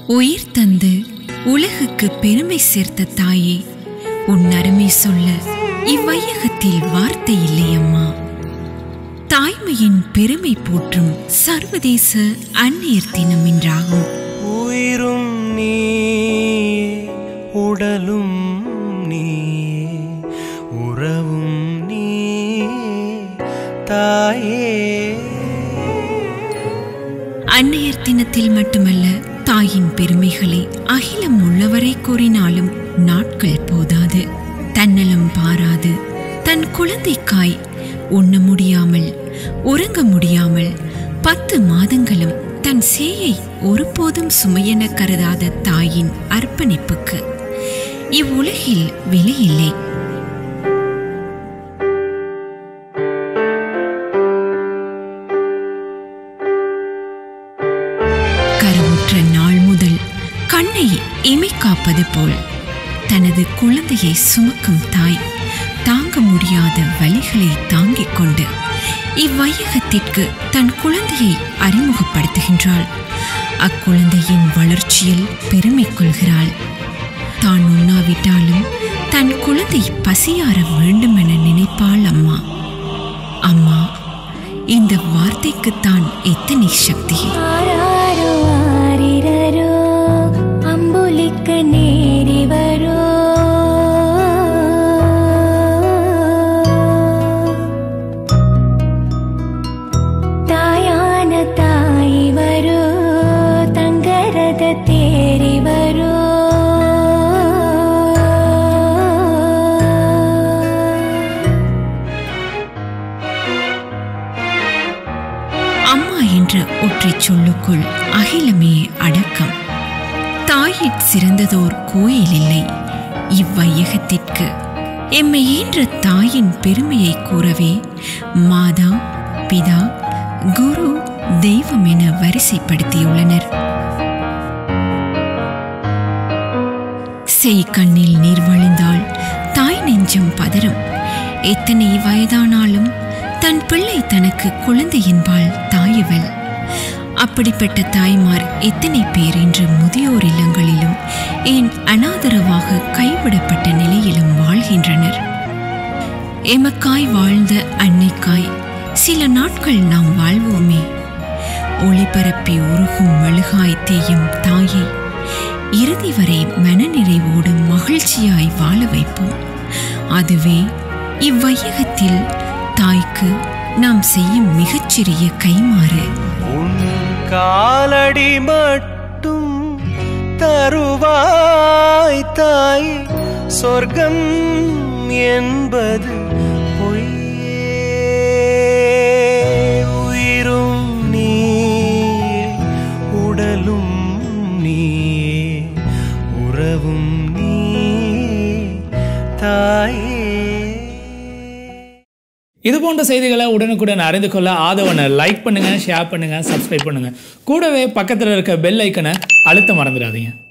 உயிர் தந்து உலகுக்கு பெருமை சேர்த்த தாயே உன் அருமை சொல்ல இவ்வையகத்தில் வார்த்தை இல்லை அம்மா தாய்மையின் பெருமை போற்றும் சர்வதேச அந்நியர் தினம் என்றாகும் உயிரும் நீயே உடலும் நீயே உறவும் நீயே தாயே அன்னையர் தினத்தில் மட்டுமல்ல தாயின் பெருமைகளை அகிலம் உள்ளவரை கூறினாலும் நாட்கள் போதாது தன்னலம் பாராது தன் குழந்தைக்காய் உண்ண முடியாமல் உறங்க முடியாமல் பத்து மாதங்களும் தன் சேயை ஒருபோதும் சுமையென கருதாத தாயின் அர்ப்பணிப்புக்கு இவ்வுலகில் விலையில்லை கருவுற்ற நாள் முதல் கண்ணை இமை காப்பது போல் தனது குழந்தையை சுமக்கும் தாய் தாங்க முடியாத வலிகளை தாங்கிக் கொண்டு இவ்வையகத்திற்கு தன் குழந்தையை அறிமுகப்படுத்துகின்றாள் அக்குழந்தையின் வளர்ச்சியில் பெருமை கொள்கிறாள் தான் உண்ணாவிட்டாலும் தன் குழந்தை பசியார வேண்டும் என நினைப்பாள் அம்மா அம்மா இந்த வார்த்தைக்குத்தான் எத்தனை சக்தி ആരാരോ ആരിരരോ അമ്പുലിക്ക നേരി വരോ തായാന തായി വരോ തങ്കരത തേരി വരോ அம்மா என்ற ஒற்றைச் சொல்லுக்குள் அகிலமே அடக்கம் தாயிற் சிறந்ததோர் கோயில் இல்லை இவ்வையகத்திற்கு எம்மை ஈன்ற தாயின் பெருமையை கூறவே மாதா பிதா குரு தெய்வம் என வரிசைப்படுத்தியுள்ளனர் செய் கண்ணில் நீர் வழிந்தால் தாய் நெஞ்சம் பதறும் எத்தனை வயதானாலும் தன் பிள்ளை தனக்கு குழந்தை என்பாள் தாயவள் அப்படிப்பட்ட தாய்மார் எத்தனை பேர் இன்று முதியோர் இல்லங்களிலும் ஏன் அனாதரவாக கைவிடப்பட்ட நிலையிலும் வாழ்கின்றனர் எமக்காய் வாழ்ந்த அன்னைக்காய் சில நாட்கள் நாம் வாழ்வோமே ஒளிபரப்பி உருகும் மெழுகாய் தேயும் தாயை இறுதி வரை மனநிறைவோடு மகிழ்ச்சியாய் வாழ வைப்போம் அதுவே இவ்வையகத்தில் தாய்க்கு நாம் செய்யும் மிகச்சிறிய கைமாறு உன் காலடி மட்டும் தருவாய் தாய் சொர்க்கம் என்பது பொய்யே உயிரும் நீயே உடலும் நீயே உறவும் நீயே தாயே இது போன்ற செய்திகளை உடனுக்குடன் அறிந்து கொள்ள ஆதவனை லைக் பண்ணுங்க ஷேர் பண்ணுங்க சப்ஸ்கிரைப் பண்ணுங்க கூடவே பக்கத்தில் இருக்க பெல் ஐக்கனை அழுத்த மறந்துடாதீங்க